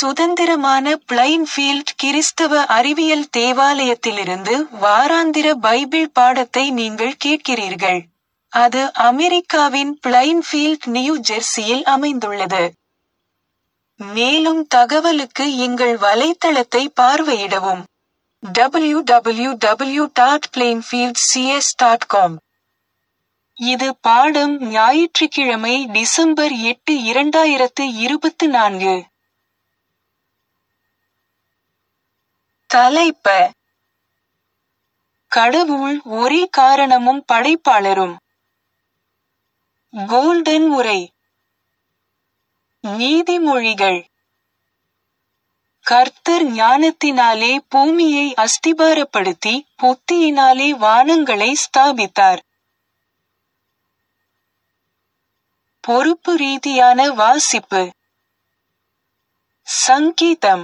சுதந்திரமான பிளைன்ஃபீல்ட் கிறிஸ்தவ அறிவியல் தேவாலயத்திலிருந்து வாராந்திர பைபிள் பாடத்தை நீங்கள் கேட்கிறீர்கள். அது அமெரிக்காவின் பிளைன்ஃபீல்ட் நியூ ஜெர்சியில் அமைந்துள்ளது. மேலும் தகவலுக்கு எங்கள் வலைத்தளத்தை பார்வையிடவும். www.plainfieldcs.com இது பாடம் ஞாயிற்றுக்கிழமை டிசம்பர் எட்டு இரண்டாயிரத்து இருபத்து நான்கு. தலைப்ப கடவுள் ஒரே காரணமும் படைப்பாளரும். கோல்டன் உரை நீதிமொழிகள் கர்த்தர் ஞானத்தினாலே பூமியை அஸ்திபாரப்படுத்தி புத்தியினாலே வானங்களை ஸ்தாபித்தார். பொறுப்பு ரீதியான வாசிப்பு சங்கீதம்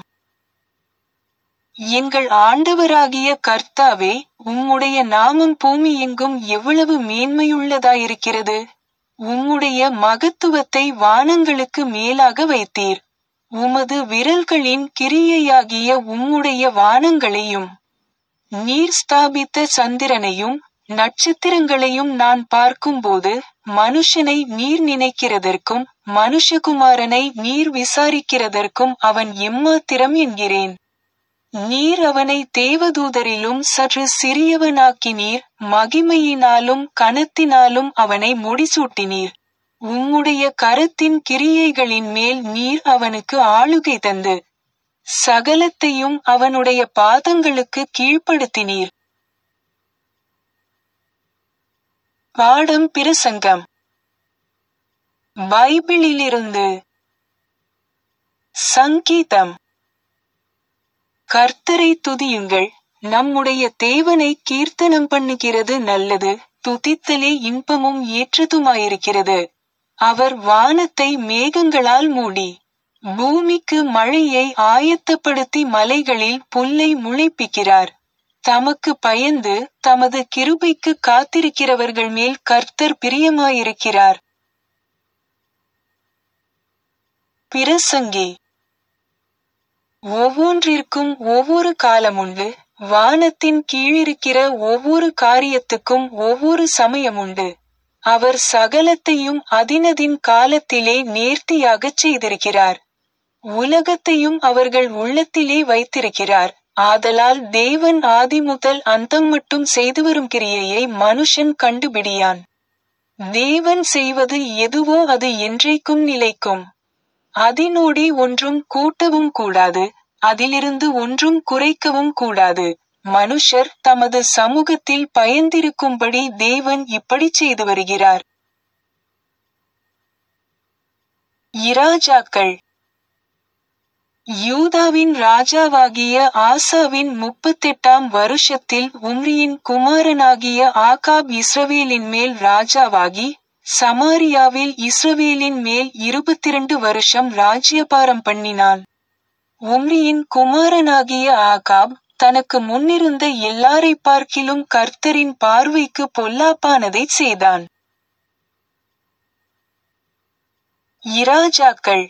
எங்கள் ஆண்டவராகிய கர்த்தாவே உம்முடைய நாமம் பூமியெங்கும் எவ்வளவு மேன்மையுள்ளதாயிருக்கிறது உம்முடைய மகத்துவத்தை வானங்களுக்கு மேலாக வைத்தீர் உமது விரல்களின் கிரியையாகிய உம்முடைய வானங்களையும் நீர் ஸ்தாபித்த சந்திரனையும் நட்சத்திரங்களையும் நான் பார்க்கும்போது மனுஷனை நீர் நினைக்கிறதற்கும் மனுஷகுமாரனை நீர் விசாரிக்கிறதற்கும் அவன் எம்மாத்திரம் என்கிறேன் நீர் அவனை தேவதூதரிலும் சற்று சிறியவனாக்கினீர் மகிமையினாலும் கனத்தினாலும் அவனை முடிசூட்டினீர் உம்முடைய கரத்தின் கிரியைகளின் மேல் நீர் அவனுக்கு ஆளுகை தந்து சகலத்தையும் அவனுடைய பாதங்களுக்கு கீழ்ப்படுத்தினீர் பாடம் பிரசங்கம் பைபிளிலிருந்து சங்கீதம் கர்த்தரை துதியுங்கள் நம்முடைய தேவனை கீர்த்தனம் பண்ணுகிறது நல்லது துதித்தலே இன்பமும் ஏற்றதுமாயிருக்கிறது அவர் வானத்தை மேகங்களால் மூடி பூமிக்கு மழையை ஆயத்தப்படுத்தி மலைகளில் புல்லை முளைப்பிக்கிறார் தமக்கு பயந்து தமது கிருபைக்கு காத்திருக்கிறவர்கள் மேல் கர்த்தர் பிரியமாயிருக்கிறார் பிரசங்கி ஒவ்வொன்றிற்கும் ஒவ்வொரு காலமுண்டு வானத்தின் கீழிருக்கிற ஒவ்வொரு காரியத்துக்கும் ஒவ்வொரு சமயமுண்டு அவர் சகலத்தையும் அதினதின் காலத்திலே நேர்த்தியாகச் செய்திருக்கிறார் உலகத்தையும் அவர்கள் உள்ளத்திலே வைத்திருக்கிறார் ஆதலால் தேவன் ஆதிமுதல் அந்தம் மட்டும் செய்து வரும் கிரியையை மனுஷன் கண்டுபிடியான் தேவன் செய்வது எதுவோ அது என்றைக்கும் நிலைக்கும் அதினோடே ஒன்றும் கூட்டவும் கூடாது அதிலிருந்து ஒன்றும் குறைக்கவும் கூடாது மனுஷர் தமது சமூகத்தில் பயந்திருக்கும்படி தேவன் இப்படி செய்து வருகிறார் இராஜாக்கள் யூதாவின் ராஜாவாகிய ஆசாவின் முப்பத்தெட்டாம் வருஷத்தில் உம்ரியின் குமாரனாகிய ஆகாப் இஸ்ரவேலின் மேல் ராஜாவாகி சமாரியாவில் இஸ்ரவேலின் மேல் இருபத்திரண்டு வருஷம் ராஜ்யபாரம் பண்ணினான் உம்ரியின் குமாரனாகிய ஆகாப் தனக்கு முன்னிருந்த எல்லாரை பார்க்கிலும் கர்த்தரின் பார்வைக்கு பொல்லாப்பானதைச் செய்தான் இராஜாக்கள்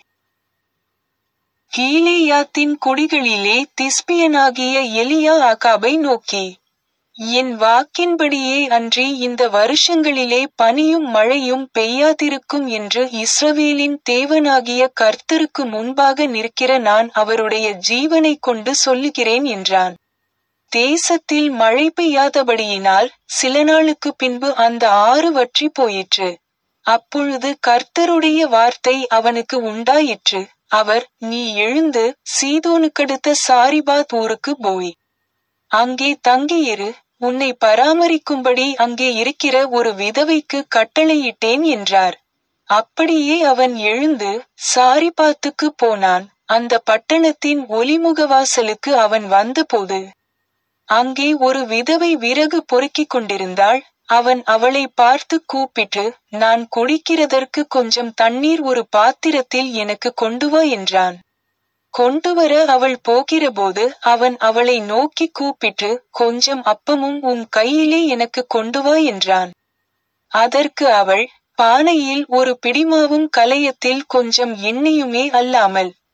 கீலேயாத்தின் குடிகளிலே திஸ்பியனாகிய எலியா ஆகாபை நோக்கி என் வாக்கின்படியே அன்றி இந்த வருஷங்களிலே பனியும் மழையும் பெய்யாதிருக்கும் என்று இஸ்ரவேலின் தேவனாகிய கர்த்தருக்கு முன்பாக நிற்கிற நான் அவருடைய ஜீவனைக் கொண்டு சொல்லுகிறேன் என்றான் தேசத்தில் மழை பெய்யாதபடியினால் சில நாளுக்கு பின்பு அந்த ஆறு வற்றி போயிற்று அப்பொழுது கர்த்தருடைய வார்த்தை அவனுக்கு உண்டாயிற்று அவர் நீ எழுந்து சீதோனுக்கடுத்த சாரிபாத் ஊருக்கு போய் அங்கே தங்கியிரு உன்னை பராமரிக்கும்படி அங்கே இருக்கிற ஒரு விதவைக்கு கட்டளையிட்டேன் என்றார் அப்படியே அவன் எழுந்து சாரிபாத்துக்கு போனான் அந்த பட்டணத்தின் ஒலிமுகவாசலுக்கு அவன் வந்தபோது அங்கே ஒரு விதவை விறகு பொறுக்கிக் கொண்டிருந்தாள் அவன் அவளை பார்த்து கூப்பிட்டு நான் குடிக்கிறதற்கு கொஞ்சம் தண்ணீர் ஒரு பாத்திரத்தில் எனக்கு கொண்டு வா என்றான் கொண்டுவர அவள் போகிறபோது அவன் அவளை நோக்கி கூப்பிட்டு கொஞ்சம் அப்பமும் உன் கையிலே எனக்கு கொண்டு வா என்றான் அதற்கு அவள் பானையில் ஒரு பிடிமாவும் கலையத்தில் கொஞ்சம் எண்ணெயுமே அல்லாமல்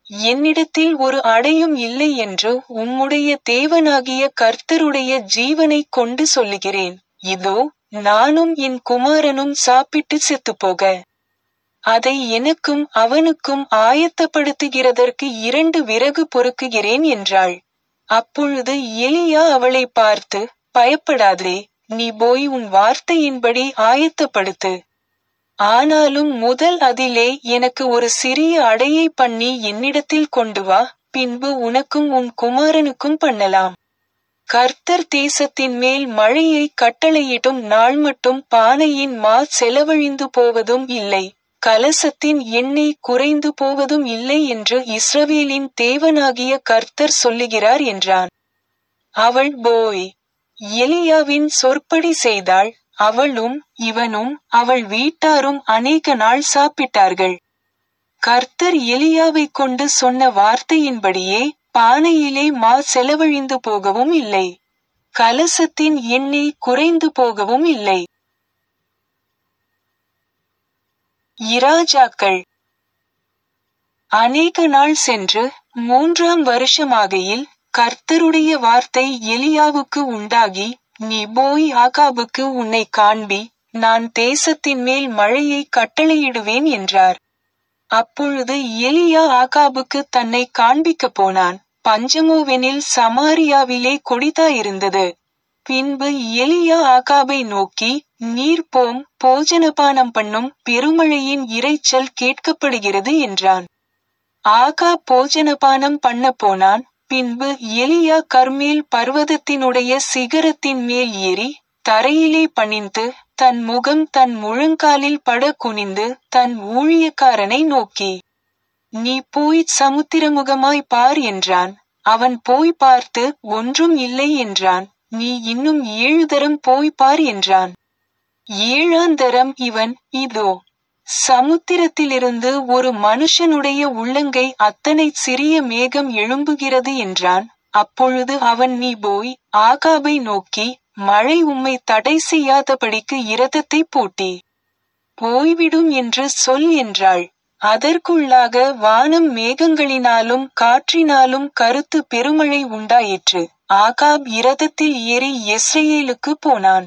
என்னிடத்தில் ஒரு அடையும் இல்லை என்று உம்முடைய தேவனாகிய கர்த்தருடைய ஜீவனைக் கொண்டு சொல்லுகிறேன் இதோ நானும் என் குமாரனும் சாப்பிட்டு செத்துப்போக அதை எனக்கும் அவனுக்கும் ஆயத்தப்படுத்துகிறதற்கு இரண்டு விறகு பொறுக்குகிறேன் என்றாள் அப்பொழுது எலியா அவளை பார்த்து பயப்படாதே நீ போய் உன் வார்த்தையின்படி ஆயத்தப்படுத்து ஆனாலும் முதல் அதிலே எனக்கு ஒரு சிறிய அடையை பண்ணி என்னிடத்தில் கொண்டு வா பின்பு உனக்கும் உன் குமாரனுக்கும் பண்ணலாம் கர்த்தர் தேசத்தின் மேல் மழையை கட்டளையிடும் நாள் மட்டும் பானையின் மா செலவழிந்து போவதும் இல்லை கலசத்தின் எண்ணெய் குறைந்து போவதும் இல்லை என்று இஸ்ரவேலின் தேவனாகிய கர்த்தர் சொல்லுகிறார் என்றான் அவள் போய் எலியாவின் சொற்படி செய்தாள் அவளும் இவனும் அவள் வீட்டாரும் அநேக நாள் சாப்பிட்டார்கள் கர்த்தர் எலியாவைக் கொண்டு சொன்ன வார்த்தையின்படியே பானையிலே மா செலவழிந்து போகவும் இல்லை கலசத்தின் எண்ணெய் குறைந்து போகவும் இல்லை இராஜாக்கள் அநேக நாள் சென்று மூன்றாம் வருஷமாகையில் கர்த்தருடைய வார்த்தை எலியாவுக்கு உண்டாகி நீ போய் ஆகாபுக்கு உன்னை காண்பி நான் தேசத்தின் மேல் மழையை கட்டளையிடுவேன் என்றார் அப்பொழுது எலியா ஆகாபுக்கு தன்னை காண்பிக்கப் போனான் பஞ்சமோவெனில் சமாரியாவிலே கொடிதாயிருந்தது பின்பு எலியா ஆகாபை நோக்கி நீர் போம் போஜனபானம் பண்ணும் பெருமழையின் இரைச்சல் கேட்கப்படுகிறது என்றான் ஆகா போஜனபானம் பண்ண போனான் பின்பு எலியா கர்மேல் பர்வதத்தினுடைய சிகரத்தின் மேல் ஏறி தரையிலே பணிந்து தன் முகம் தன் முழங்காலில் பட குனிந்து தன் ஊழியக்காரனை நோக்கி நீ போய் சமுத்திரமுகமாய் பார் என்றான் அவன் போய் பார்த்து ஒன்றும் இல்லை என்றான் நீ இன்னும் ஏழு தரம் போய் பார் என்றான் ஏழாந்தரம் இவன் இதோ சமுத்திரத்திலிருந்து ஒரு மனுஷனுடைய உள்ளங்கை அத்தனை சிறிய மேகம் எழும்புகிறது என்றான் அப்பொழுது அவன் நீ போய் ஆகாபை நோக்கி மழை உம்மை தடை செய்யாதபடிக்கு இரதத்தை பூட்டி போய்விடும் என்று சொல் என்றாள் அதற்குள்ளாக வானம் மேகங்களினாலும் காற்றினாலும் கருத்து பெருமழை உண்டாயிற்று ஆகாப் இரதத்தில் ஏறி எஸ்ரேலுக்கு போனான்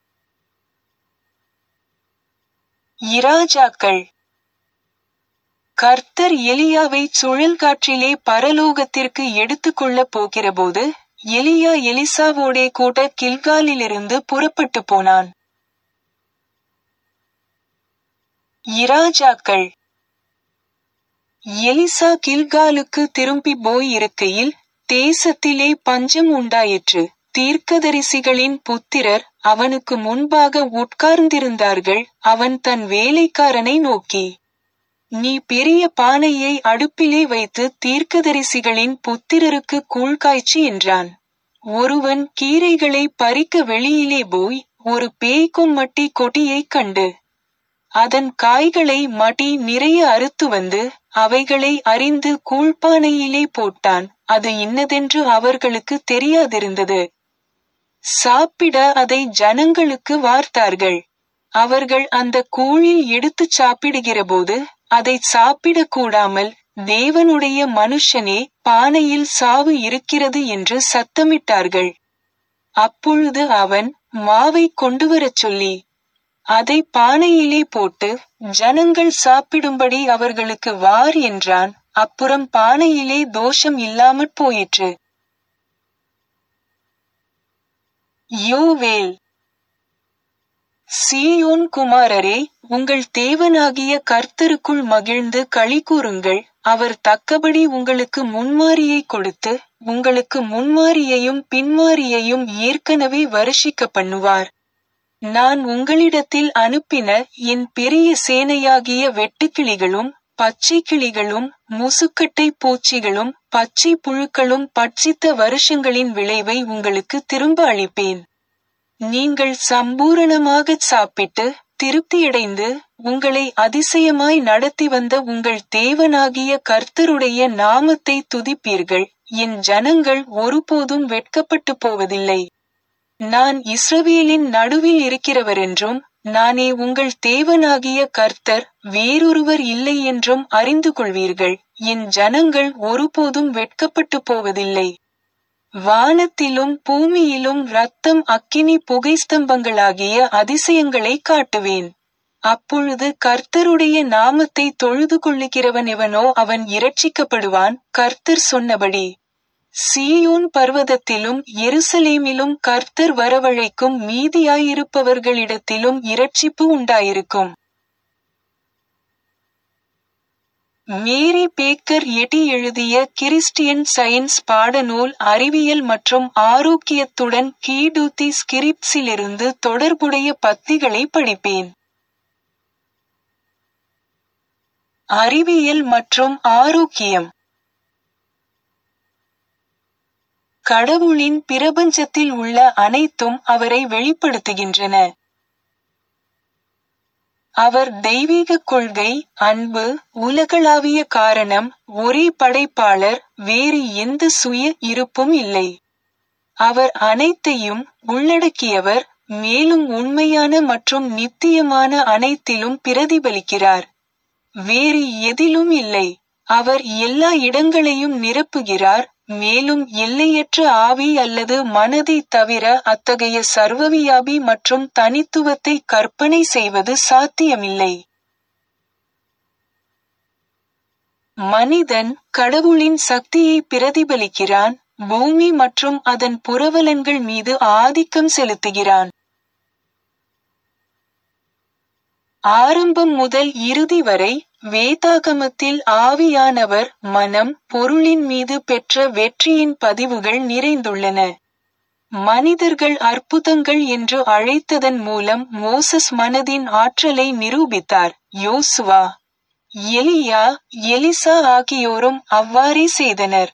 இராஜாக்கள் கர்த்தர் எலியாவை சுழல் காற்றிலே பரலோகத்திற்கு எடுத்துக்கொள்ளப் போகிறபோது எலியா எலிசாவோடே கூட கில்காலிலிருந்து புறப்பட்டு போனான் இராஜாக்கள் எலிசா கில்காலுக்கு திரும்பி போய் இருக்கையில் தேசத்திலே பஞ்சம் உண்டாயிற்று தீர்க்கதரிசிகளின் புத்திரர் அவனுக்கு முன்பாக உட்கார்ந்திருந்தார்கள் அவன் தன் வேலைக்காரனை நோக்கி நீ பெரிய பானையை அடுப்பிலே வைத்து தீர்க்கதரிசிகளின் புத்திரருக்கு கூழ்காய்ச்சி என்றான் ஒருவன் கீரைகளை பறிக்க வெளியிலே போய் ஒரு பேய்க்கும் மட்டி கொடியைக் கண்டு அதன் காய்களை மடி நிறைய அறுத்து வந்து அவைகளை அறிந்து கூழ்பானையிலே போட்டான் அது இன்னதென்று அவர்களுக்கு தெரியாதிருந்தது சாப்பிட அதை ஜனங்களுக்கு வார்த்தார்கள் அவர்கள் அந்த கூழில் எடுத்துச் சாப்பிடுகிறபோது அதை சாப்பிடக் கூடாமல் தேவனுடைய மனுஷனே பானையில் சாவு இருக்கிறது என்று சத்தமிட்டார்கள் அப்பொழுது அவன் மாவை கொண்டுவரச் சொல்லி அதை பானையிலே போட்டு ஜனங்கள் சாப்பிடும்படி அவர்களுக்கு வார் என்றான் அப்புறம் பானையிலே தோஷம் இல்லாமற் போயிற்று யோவேல் சீயோன் குமாரரே உங்கள் தேவனாகிய கர்த்தருக்குள் மகிழ்ந்து களி கூறுங்கள் அவர் தக்கபடி உங்களுக்கு முன்மாரியை கொடுத்து உங்களுக்கு முன்மாரியையும் பின்மாரியையும் ஏற்கனவே வருஷிக்க பண்ணுவார் நான் உங்களிடத்தில் அனுப்பின என் பெரிய சேனையாகிய வெட்டுக்கிளிகளும் பச்சை கிளிகளும் முசுக்கட்டை பூச்சிகளும் பச்சை புழுக்களும் பட்சித்த வருஷங்களின் விளைவை உங்களுக்கு திரும்ப அளிப்பேன் நீங்கள் சம்பூரணமாகச் சாப்பிட்டு திருப்தியடைந்து உங்களை அதிசயமாய் நடத்தி வந்த உங்கள் தேவனாகிய கர்த்தருடைய நாமத்தை துதிப்பீர்கள் என் ஜனங்கள் ஒருபோதும் வெட்கப்பட்டு போவதில்லை நான் இஸ்ரவேலின் நடுவில் இருக்கிறவரென்றும் நானே உங்கள் தேவனாகிய கர்த்தர் வேறொருவர் இல்லை என்றும் அறிந்து கொள்வீர்கள் என் ஜனங்கள் ஒருபோதும் வெட்கப்பட்டு போவதில்லை வானத்திலும் பூமியிலும் ரத்தம் அக்கினி புகைஸ்தம்பங்களாகிய அதிசயங்களை காட்டுவேன் அப்பொழுது கர்த்தருடைய நாமத்தை தொழுது கொள்ளுகிறவன் எவனோ அவன் இரட்சிக்கப்படுவான் கர்த்தர் சொன்னபடி சீயோன் பர்வதத்திலும் எருசலேமிலும் கர்த்தர் வரவழைக்கும் மீதியாயிருப்பவர்களிடத்திலும் இரட்சிப்பு உண்டாயிருக்கும் மேரி பேக்கர் எட்டி எழுதிய கிறிஸ்டியன் சயின்ஸ் பாடநூல் அறிவியல் மற்றும் ஆரோக்கியத்துடன் கீடூத்தி ஸ்கிரிப்ஸிலிருந்து தொடர்புடைய பத்திகளை படிப்பேன் அறிவியல் மற்றும் ஆரோக்கியம் கடவுளின் பிரபஞ்சத்தில் உள்ள அனைத்தும் அவரை வெளிப்படுத்துகின்றன அவர் தெய்வீக கொள்கை அன்பு உலகளாவிய காரணம் ஒரே படைப்பாளர் வேறு எந்த சுய இருப்பும் இல்லை அவர் அனைத்தையும் உள்ளடக்கியவர் மேலும் உண்மையான மற்றும் நித்தியமான அனைத்திலும் பிரதிபலிக்கிறார் வேறு எதிலும் இல்லை அவர் எல்லா இடங்களையும் நிரப்புகிறார் மேலும் எல்லையற்ற ஆவி அல்லது மனதை தவிர அத்தகைய சர்வவியாபி மற்றும் தனித்துவத்தை கற்பனை செய்வது சாத்தியமில்லை மனிதன் கடவுளின் சக்தியை பிரதிபலிக்கிறான் பூமி மற்றும் அதன் புரவலன்கள் மீது ஆதிக்கம் செலுத்துகிறான் ஆரம்பம் முதல் இறுதி வரை வேதாகமத்தில் ஆவியானவர் மனம் பொருளின் மீது பெற்ற வெற்றியின் பதிவுகள் நிறைந்துள்ளன மனிதர்கள் அற்புதங்கள் என்று அழைத்ததன் மூலம் மோசஸ் மனதின் ஆற்றலை நிரூபித்தார் யோசுவா எலியா எலிசா ஆகியோரும் அவ்வாறே செய்தனர்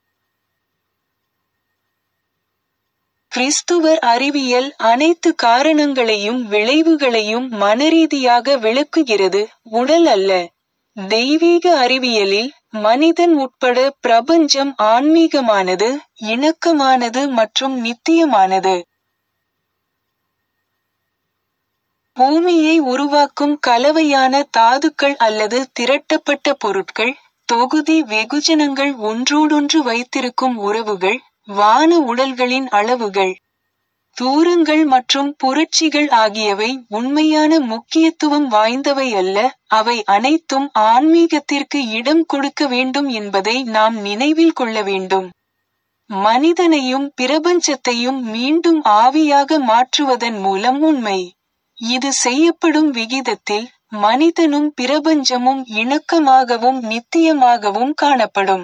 கிறிஸ்துவர் அறிவியல் அனைத்து காரணங்களையும் விளைவுகளையும் மனரீதியாக விளக்குகிறது உடல் அல்ல தெய்வீக அறிவியலில் மனிதன் உட்பட பிரபஞ்சம் ஆன்மீகமானது இணக்கமானது மற்றும் நித்தியமானது பூமியை உருவாக்கும் கலவையான தாதுக்கள் அல்லது திரட்டப்பட்ட பொருட்கள் தொகுதி வெகுஜனங்கள் ஒன்றோடொன்று வைத்திருக்கும் உறவுகள் வான உடல்களின் அளவுகள் தூரங்கள் மற்றும் புரட்சிகள் ஆகியவை உண்மையான முக்கியத்துவம் வாய்ந்தவை அல்ல அவை அனைத்தும் ஆன்மீகத்திற்கு இடம் கொடுக்க வேண்டும் என்பதை நாம் நினைவில் கொள்ள வேண்டும் மனிதனையும் பிரபஞ்சத்தையும் மீண்டும் ஆவியாக மாற்றுவதன் மூலம் உண்மை இது செய்யப்படும் விகிதத்தில் மனிதனும் பிரபஞ்சமும் இணக்கமாகவும் நித்தியமாகவும் காணப்படும்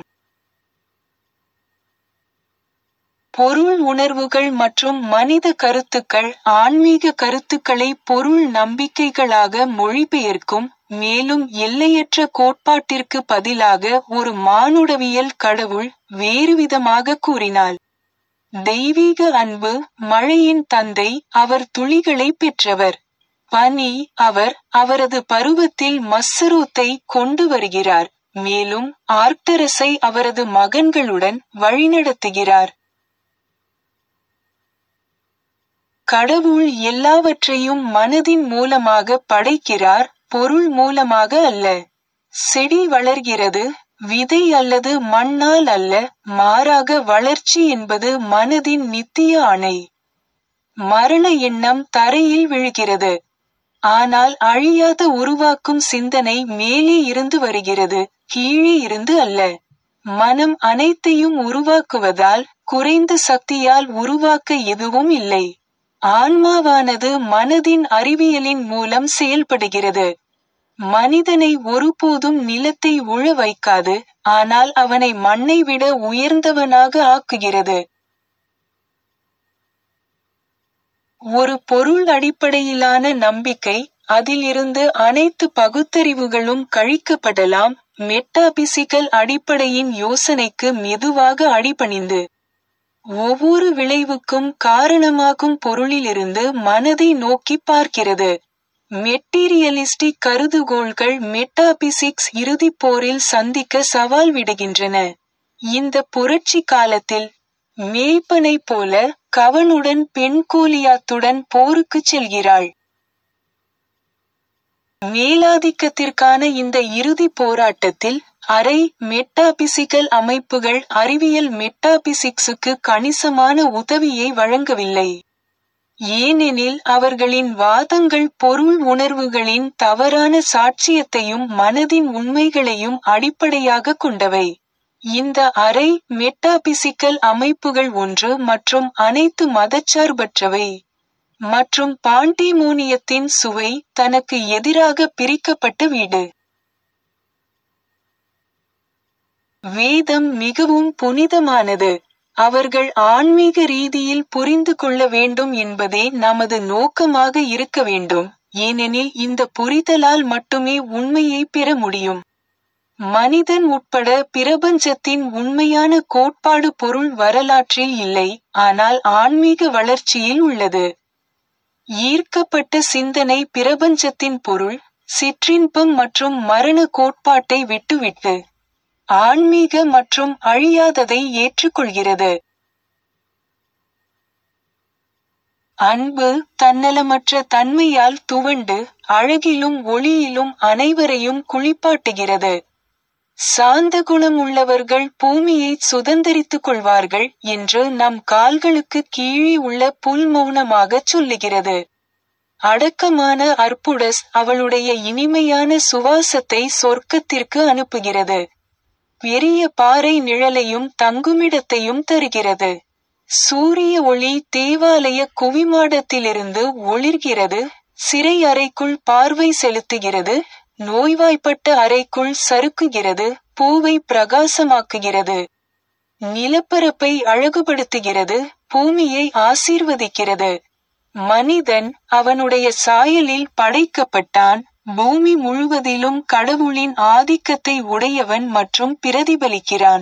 பொருள் உணர்வுகள் மற்றும் மனித கருத்துக்கள் ஆன்மீக கருத்துக்களை பொருள் நம்பிக்கைகளாக மொழிபெயர்க்கும் மேலும் எல்லையற்ற கோட்பாட்டிற்கு பதிலாக ஒரு மானுடவியல் கடவுள் வேறுவிதமாக கூறினாள் தெய்வீக அன்பு மழையின் தந்தை அவர் துளிகளை பெற்றவர் பனி அவர் அவரது பருவத்தில் மஸ்ஸரோத்தை கொண்டு வருகிறார் மேலும் ஆர்க்டரஸை அவரது மகன்களுடன் வழிநடத்துகிறார் கடவுள் எல்லாவற்றையும் மனதின் மூலமாக படைக்கிறார் பொருள் மூலமாக அல்ல செடி வளர்கிறது விதை அல்லது மண்ணால் அல்ல மாறாக வளர்ச்சி என்பது மனதின் நித்திய அணை மரண எண்ணம் தரையில் விழுகிறது ஆனால் அழியாத உருவாக்கும் சிந்தனை மேலே இருந்து வருகிறது கீழே இருந்து அல்ல மனம் அனைத்தையும் உருவாக்குவதால் குறைந்த சக்தியால் உருவாக்க எதுவும் இல்லை ஆன்மாவானது மனதின் அறிவியலின் மூலம் செயல்படுகிறது மனிதனை ஒருபோதும் நிலத்தை உழ வைக்காது ஆனால் அவனை மண்ணை விட உயர்ந்தவனாக ஆக்குகிறது ஒரு பொருள் அடிப்படையிலான நம்பிக்கை அதிலிருந்து அனைத்து பகுத்தறிவுகளும் கழிக்கப்படலாம் மெட்டாபிசிக்கல் அடிப்படையின் யோசனைக்கு மெதுவாக அடிபணிந்து ஒவ்வொரு விளைவுக்கும் காரணமாகும் பொருளிலிருந்து மனதை நோக்கி பார்க்கிறது மெட்டீரியலிஸ்டிக் கருதுகோள்கள் மெட்டாபிசிக்ஸ் இறுதிப் போரில் சந்திக்க சவால் விடுகின்றன இந்த புரட்சி காலத்தில் மேய்ப்பனை போல கவனுடன் பெண் கோலியாத்துடன் போருக்குச் செல்கிறாள் மேலாதிக்கத்திற்கான இந்த இறுதி போராட்டத்தில் அரை மெட்டாபிசிக்கல் அமைப்புகள் அறிவியல் மெட்டாபிசிக்ஸுக்கு கணிசமான உதவியை வழங்கவில்லை ஏனெனில் அவர்களின் வாதங்கள் பொருள் உணர்வுகளின் தவறான சாட்சியத்தையும் மனதின் உண்மைகளையும் அடிப்படையாக கொண்டவை இந்த அரை மெட்டாபிசிக்கல் அமைப்புகள் ஒன்று மற்றும் அனைத்து மதச்சார்பற்றவை மற்றும் பாண்டிமோனியத்தின் சுவை தனக்கு எதிராக பிரிக்கப்பட்ட வீடு வேதம் மிகவும் புனிதமானது அவர்கள் ஆன்மீக ரீதியில் புரிந்து கொள்ள வேண்டும் என்பதே நமது நோக்கமாக இருக்க வேண்டும் ஏனெனில் இந்த புரிதலால் மட்டுமே உண்மையை பெற முடியும் மனிதன் உட்பட பிரபஞ்சத்தின் உண்மையான கோட்பாடு பொருள் வரலாற்றில் இல்லை ஆனால் ஆன்மீக வளர்ச்சியில் உள்ளது ஈர்க்கப்பட்ட சிந்தனை பிரபஞ்சத்தின் பொருள் சிற்றின்பம் மற்றும் மரண கோட்பாட்டை விட்டுவிட்டு ஆன்மீக மற்றும் அழியாததை ஏற்றுக்கொள்கிறது அன்பு தன்னலமற்ற தன்மையால் துவண்டு அழகிலும் ஒளியிலும் அனைவரையும் குளிப்பாட்டுகிறது சாந்த குணம் உள்ளவர்கள் பூமியை சுதந்தரித்துக் கொள்வார்கள் என்று நம் கால்களுக்கு கீழே உள்ள புல் மௌனமாகச் சொல்லுகிறது அடக்கமான அற்புடஸ் அவளுடைய இனிமையான சுவாசத்தை சொர்க்கத்திற்கு அனுப்புகிறது பெரிய பாறை நிழலையும் தங்குமிடத்தையும் தருகிறது சூரிய ஒளி தேவாலய குவிமாடத்திலிருந்து ஒளிர்கிறது சிறை அறைக்குள் பார்வை செலுத்துகிறது நோய்வாய்ப்பட்ட அறைக்குள் சறுக்குகிறது பூவை பிரகாசமாக்குகிறது நிலப்பரப்பை அழகுபடுத்துகிறது பூமியை ஆசீர்வதிக்கிறது மனிதன் அவனுடைய சாயலில் படைக்கப்பட்டான் பூமி முழுவதிலும் கடவுளின் ஆதிக்கத்தை உடையவன் மற்றும் பிரதிபலிக்கிறான்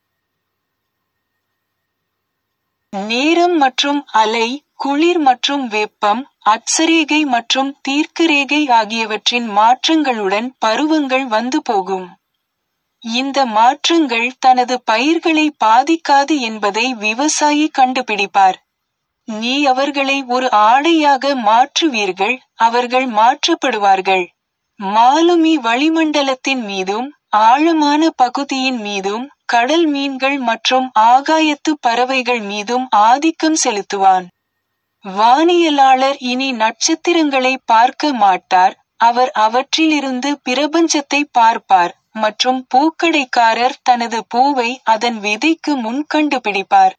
நேரம் மற்றும் அலை குளிர் மற்றும் வெப்பம் அட்சரேகை மற்றும் தீர்க்கரேகை ஆகியவற்றின் மாற்றங்களுடன் பருவங்கள் வந்து போகும் இந்த மாற்றங்கள் தனது பயிர்களை பாதிக்காது என்பதை விவசாயி கண்டுபிடிப்பார் நீ அவர்களை ஒரு ஆடையாக மாற்றுவீர்கள் அவர்கள் மாற்றப்படுவார்கள் மாலுமி வளிமண்டலத்தின் மீதும் ஆழமான பகுதியின் மீதும் கடல் மீன்கள் மற்றும் ஆகாயத்து பறவைகள் மீதும் ஆதிக்கம் செலுத்துவான் வானியலாளர் இனி நட்சத்திரங்களை பார்க்க மாட்டார் அவர் அவற்றிலிருந்து பிரபஞ்சத்தை பார்ப்பார் மற்றும் பூக்கடைக்காரர் தனது பூவை அதன் விதைக்கு முன் கண்டுபிடிப்பார்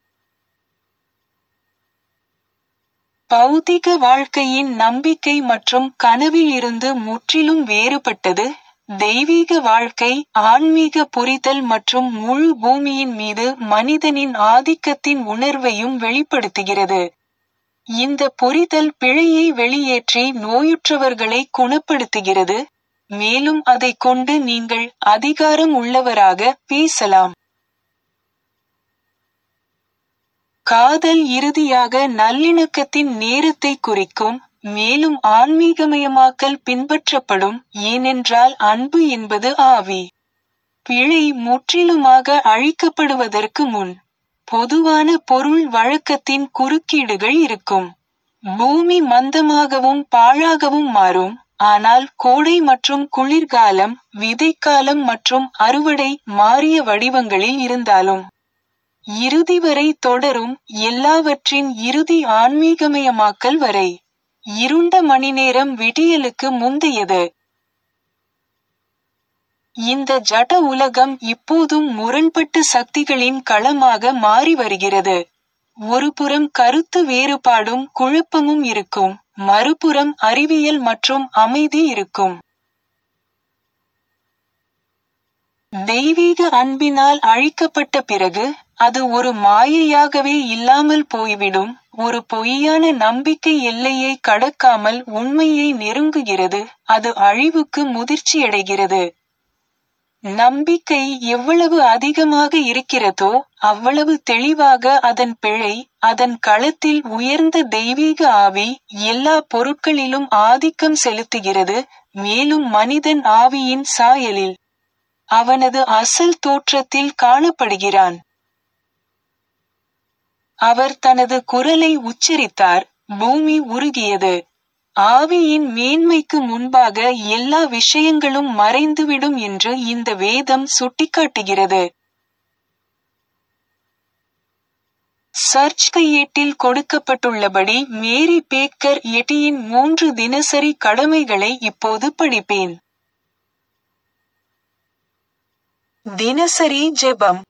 பௌதிக வாழ்க்கையின் நம்பிக்கை மற்றும் கனவில் இருந்து முற்றிலும் வேறுபட்டது தெய்வீக வாழ்க்கை ஆன்மீக புரிதல் மற்றும் முழு பூமியின் மீது மனிதனின் ஆதிக்கத்தின் உணர்வையும் வெளிப்படுத்துகிறது இந்த புரிதல் பிழையை வெளியேற்றி நோயுற்றவர்களை குணப்படுத்துகிறது மேலும் அதை கொண்டு நீங்கள் அதிகாரம் உள்ளவராக பேசலாம் காதல் இறுதியாக நல்லிணக்கத்தின் நேரத்தை குறிக்கும் மேலும் ஆன்மீகமயமாக்கல் பின்பற்றப்படும் ஏனென்றால் அன்பு என்பது ஆவி பிழை முற்றிலுமாக அழிக்கப்படுவதற்கு முன் பொதுவான பொருள் வழக்கத்தின் குறுக்கீடுகள் இருக்கும் பூமி மந்தமாகவும் பாழாகவும் மாறும் ஆனால் கோடை மற்றும் குளிர்காலம் விதைக்காலம் மற்றும் அறுவடை மாறிய வடிவங்களில் இருந்தாலும் இறுதி வரை தொடரும் எல்லாவற்றின் இறுதி ஆன்மீகமயமாக்கல் வரை இருண்ட மணிநேரம் விடியலுக்கு முந்தையது இந்த ஜட உலகம் இப்போதும் முரண்பட்ட சக்திகளின் களமாக மாறி வருகிறது ஒருபுறம் கருத்து வேறுபாடும் குழப்பமும் இருக்கும் மறுபுறம் அறிவியல் மற்றும் அமைதி இருக்கும் தெய்வீக அன்பினால் அழிக்கப்பட்ட பிறகு அது ஒரு மாயையாகவே இல்லாமல் போய்விடும் ஒரு பொய்யான நம்பிக்கை எல்லையை கடக்காமல் உண்மையை நெருங்குகிறது அது அழிவுக்கு முதிர்ச்சியடைகிறது நம்பிக்கை எவ்வளவு அதிகமாக இருக்கிறதோ அவ்வளவு தெளிவாக அதன் பிழை அதன் களத்தில் உயர்ந்த தெய்வீக ஆவி எல்லா பொருட்களிலும் ஆதிக்கம் செலுத்துகிறது மேலும் மனிதன் ஆவியின் சாயலில் அவனது அசல் தோற்றத்தில் காணப்படுகிறான் அவர் தனது குரலை உச்சரித்தார் பூமி உருகியது ஆவியின் மேன்மைக்கு முன்பாக எல்லா விஷயங்களும் மறைந்துவிடும் என்று இந்த வேதம் சுட்டிக்காட்டுகிறது சர்ச் கையேட்டில் கொடுக்கப்பட்டுள்ளபடி மேரி பேக்கர் எட்டியின் மூன்று தினசரி கடமைகளை இப்போது படிப்பேன் தினசரி ஜெபம்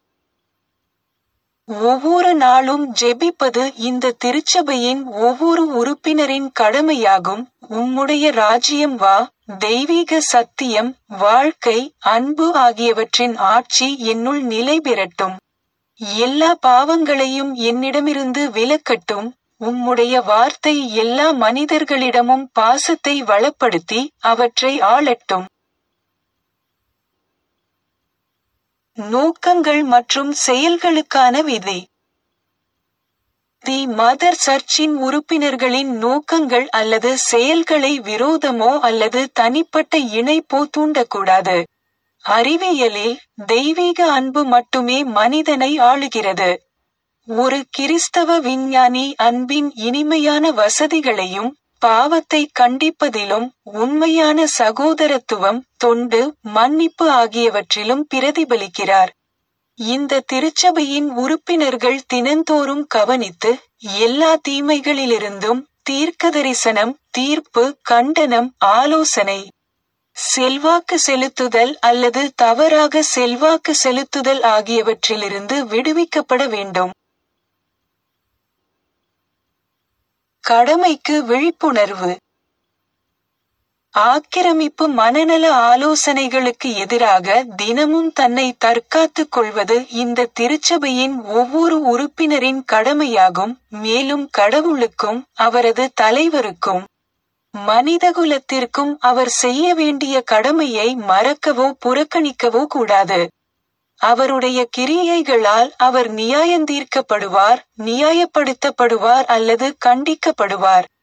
ஒவ்வொரு நாளும் ஜெபிப்பது இந்த திருச்சபையின் ஒவ்வொரு உறுப்பினரின் கடமையாகும் உம்முடைய ராஜ்யம் வா தெய்வீக சத்தியம் வாழ்க்கை அன்பு ஆகியவற்றின் ஆட்சி என்னுள் நிலை பெறட்டும் எல்லா பாவங்களையும் என்னிடமிருந்து விலக்கட்டும் உம்முடைய வார்த்தை எல்லா மனிதர்களிடமும் பாசத்தை வளப்படுத்தி அவற்றை ஆளட்டும் நோக்கங்கள் மற்றும் செயல்களுக்கான விதி தி மதர் சர்ச்சின் உறுப்பினர்களின் நோக்கங்கள் அல்லது செயல்களை விரோதமோ அல்லது தனிப்பட்ட இணைப்போ தூண்டக்கூடாது அறிவியலில் தெய்வீக அன்பு மட்டுமே மனிதனை ஆளுகிறது ஒரு கிறிஸ்தவ விஞ்ஞானி அன்பின் இனிமையான வசதிகளையும் பாவத்தை கண்டிப்பதிலும் உண்மையான சகோதரத்துவம் தொண்டு மன்னிப்பு ஆகியவற்றிலும் பிரதிபலிக்கிறார் இந்த திருச்சபையின் உறுப்பினர்கள் தினந்தோறும் கவனித்து எல்லா தீமைகளிலிருந்தும் தீர்க்கதரிசனம் தீர்ப்பு கண்டனம் ஆலோசனை செல்வாக்கு செலுத்துதல் அல்லது தவறாக செல்வாக்கு செலுத்துதல் ஆகியவற்றிலிருந்து விடுவிக்கப்பட வேண்டும் கடமைக்கு விழிப்புணர்வு ஆக்கிரமிப்பு மனநல ஆலோசனைகளுக்கு எதிராக தினமும் தன்னை தற்காத்துக் கொள்வது இந்த திருச்சபையின் ஒவ்வொரு உறுப்பினரின் கடமையாகும் மேலும் கடவுளுக்கும் அவரது தலைவருக்கும் மனிதகுலத்திற்கும் அவர் செய்ய வேண்டிய கடமையை மறக்கவோ புறக்கணிக்கவோ கூடாது அவருடைய கிரியைகளால் அவர் நியாயந்தீர்க்கப்படுவார் நியாயப்படுத்தப்படுவார் அல்லது கண்டிக்கப்படுவார்